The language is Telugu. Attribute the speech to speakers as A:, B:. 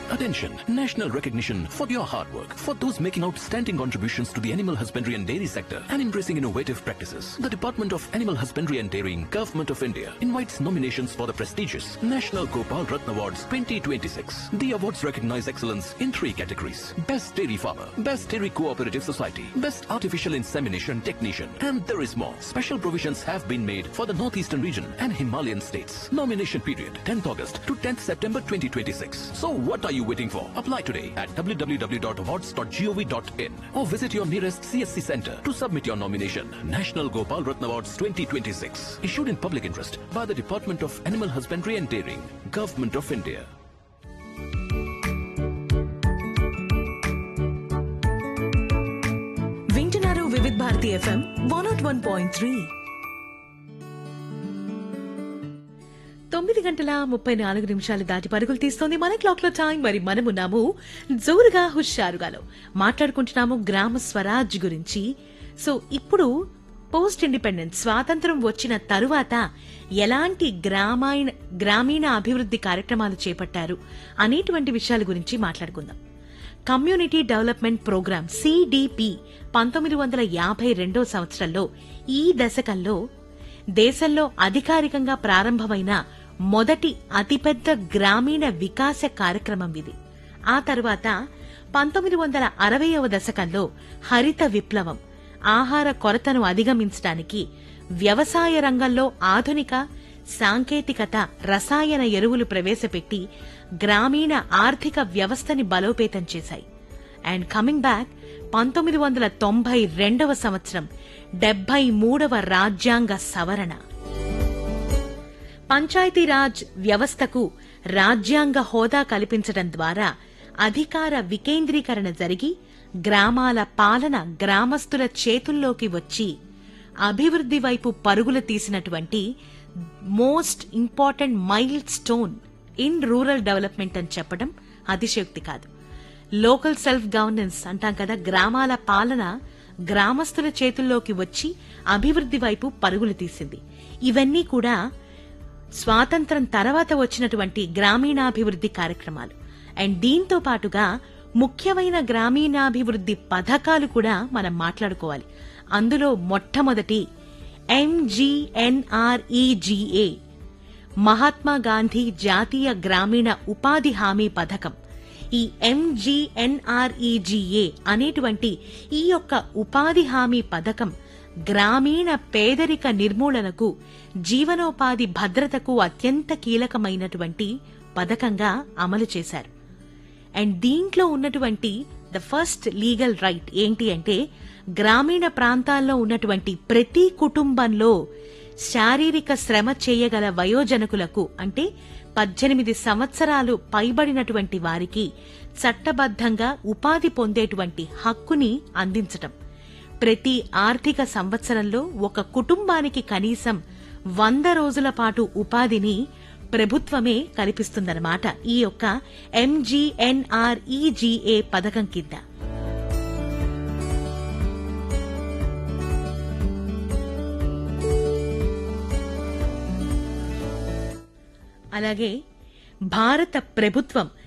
A: Attention! National recognition for your hard work. For those making outstanding contributions to the animal husbandry and dairy sector and embracing innovative practices. The Department of Animal Husbandry and Dairying, Government of India invites nominations for the prestigious National Gopal Ratna Awards 2026. The awards recognize excellence in three categories. Best Dairy Farmer, Best Dairy Cooperative Society, Best Artificial Insemination Technician, and there is more. Special provisions have been made for the Northeastern region and Himalayan states. Nomination period 10th August to 10th September 2026. So what are you waiting for? Apply today at www.awards.gov.in or visit your nearest CSC center to submit your nomination. National Gopal Ratna Awards 2026. Issued in public interest by the Department of Animal Husbandry and Dairying, Government of India.
B: వింటున్నారు Vividh Bharati FM one nought one point three తొమ్మిది గంటల ముప్పై నాలుగు నిమిషాలు దాటి పరుగులు తీస్తోంది మన క్లాక్ లో టైం మరి మనమున్నాము జోరుగా హుషారుగాలో మాట్లాడుకుంటున్నాము గ్రామ స్వరాజ్ గురించి సో ఇప్పుడు పోస్ట్ ఇండిపెండెన్స్ స్వాతంత్రం వచ్చిన తరువాత ఎలాంటి గ్రామాయణ గ్రామీణ అభివృద్ధి కార్యక్రమాలు చేపట్టారు అనేటువంటి విషయాల గురించి మాట్లాడుకుందాం కమ్యూనిటీ డెవలప్మెంట్ ప్రోగ్రాం సిడిపి పంతొమ్మిది వందల యాభై రెండో సంవత్సరంలో ఈ దశకంలో దేశంలో అధికారికంగా ప్రారంభమైన మొదటి అతిపెద్ద గ్రామీణ వికాస కార్యక్రమం ఇది ఆ తర్వాత పంతొమ్మిది వందల అరవయవ దశకంలో హరిత విప్లవం ఆహార కొరతను అధిగమించడానికి వ్యవసాయ రంగంలో ఆధునిక సాంకేతికత రసాయన ఎరువులు ప్రవేశపెట్టి గ్రామీణ ఆర్థిక వ్యవస్థని బలోపేతం చేశాయి అండ్ కమింగ్ బ్యాక్ పంతొమ్మిది వందల తొంభై రెండవ సంవత్సరం డెబ్బై మూడవ రాజ్యాంగ సవరణ పంచాయతీరాజ్ వ్యవస్థకు రాజ్యాంగ హోదా కల్పించడం ద్వారా అధికార వికేంద్రీకరణ జరిగి గ్రామాల పాలన గ్రామస్తుల చేతుల్లోకి వచ్చి అభివృద్ధి వైపు పరుగులు తీసినటువంటి most important milestone in rural development అని చెప్పడం అతిశయోక్తి కాదు లోకల్ సెల్ఫ్ గవర్నెన్స్ అంటాం కదా గ్రామాల పాలన గ్రామస్తుల చేతుల్లోకి వచ్చి అభివృద్ధి వైపు పరుగులు తీసింది ఇవన్నీ కూడా స్వాతంత్రం తర్వాత వచ్చినటువంటి గ్రామీణాభివృద్ధి కార్యక్రమాలు అండ్ దీంతో పాటుగా ముఖ్యమైన గ్రామీణాభివృద్ధి పథకాలు కూడా మనం మాట్లాడుకోవాలి అందులో మొట్టమొదటి ఎంజీఎన్ఆర్ఈజీఏ మహాత్మా గాంధీ జాతీయ గ్రామీణ ఉపాధి హామీ పథకం ఈ ఎంజీఎన్ఆర్ఈజీఏ అనేటువంటి ఈ యొక్క ఉపాధి హామీ పథకం గ్రామీణ పేదరిక నిర్మూలనకు జీవనోపాధి భద్రతకు అత్యంత కీలకమైనటువంటి పథకంగా అమలు చేశారు అండ్ దీంట్లో ఉన్నటువంటి ద ఫస్ట్ లీగల్ రైట్ ఏంటి అంటే గ్రామీణ ప్రాంతాల్లో ఉన్నటువంటి ప్రతి కుటుంబంలో శారీరక శ్రమ చేయగల వయోజనకులకు అంటే పద్దెనిమిది సంవత్సరాలు పైబడినటువంటి వారికి చట్టబద్ధంగా ఉపాధి పొందేటువంటి హక్కుని అందించటం ప్రతి ఆర్థిక సంవత్సరంలో ఒక కుటుంబానికి కనీసం వంద రోజుల పాటు ఉపాధిని ప్రభుత్వమే కల్పిస్తుందన్నమాట ఈ యొక్క ఎంజీఎన్ఆర్ఈజీఏ పథకం కింద అలాగే భారత ప్రభుత్వం